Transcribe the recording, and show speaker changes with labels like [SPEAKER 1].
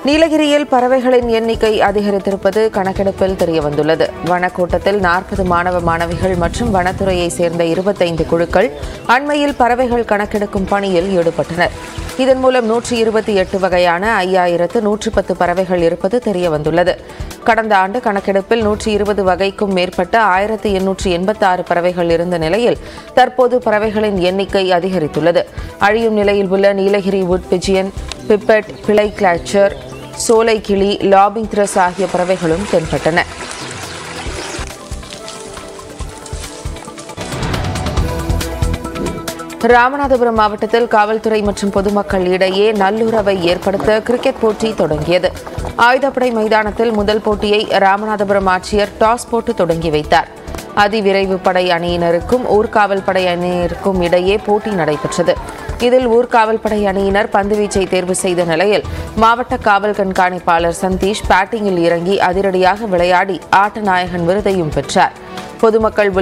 [SPEAKER 1] நீலகிரியில் பறவைகளின் எண்ணிக்கை அதிகரித்திருப்பது கணக்கெடுப்பில் தெரியவந்துள்ளது வனக்கூட்டத்தில் நாற்பது மாணவ மாணவிகள் மற்றும் வனத்துறையை சேர்ந்த இருபத்தைந்து குழுக்கள் அண்மையில் பறவைகள் கணக்கெடுக்கும் பணியில் ஈடுபட்டனர் இதன் மூலம் நூற்றி இருபத்தி எட்டு வகையான ஐயாயிரத்து நூற்று பத்து பறவைகள் இருப்பது தெரியவந்துள்ளது கடந்த ஆண்டு கணக்கெடுப்பில் நூற்றி இருபது வகைக்கும் மேற்பட்ட ஆயிரத்து எண்ணூற்று எண்பத்தி ஆறு பறவைகள் இருந்த நிலையில் தற்போது பறவைகளின் எண்ணிக்கை அதிகரித்துள்ளது அழியும் நிலையில் உள்ள Nilgiri wood pigeon pipit flycatcher சோலை கிளி லாபிங் த்ரஸ் ஆகிய பறவைகளும் தென்பட்டன ராமநாதபுரம் மாவட்டத்தில் காவல்துறை மற்றும் பொதுமக்கள் இடையே நல்லுறவை ஏற்படுத்த கிரிக்கெட் போட்டி தொடங்கியது ஆயுதப்படை மைதானத்தில் முதல் போட்டியை ராமநாதபுரம் ஆட்சியர் டாஸ் போட்டு தொடங்கி வைத்தார் அதிவிரைவு படை அணியினருக்கும் ஊர்காவல் படை அணியினருக்கும் இடையே போட்டி நடைபெற்றது இதில் ஊர்காவல் படை அணியினர் பந்துவீச்சை தேர்வு செய்த நிலையில் மாவட்ட காவல் கண்காணிப்பாளர் சந்தீஷ் பேட்டிங்கில் இறங்கி அதிரடியாக விளையாடி ஆட்ட நாயகன் விருதையும் பெற்றார் பொதுமக்கள்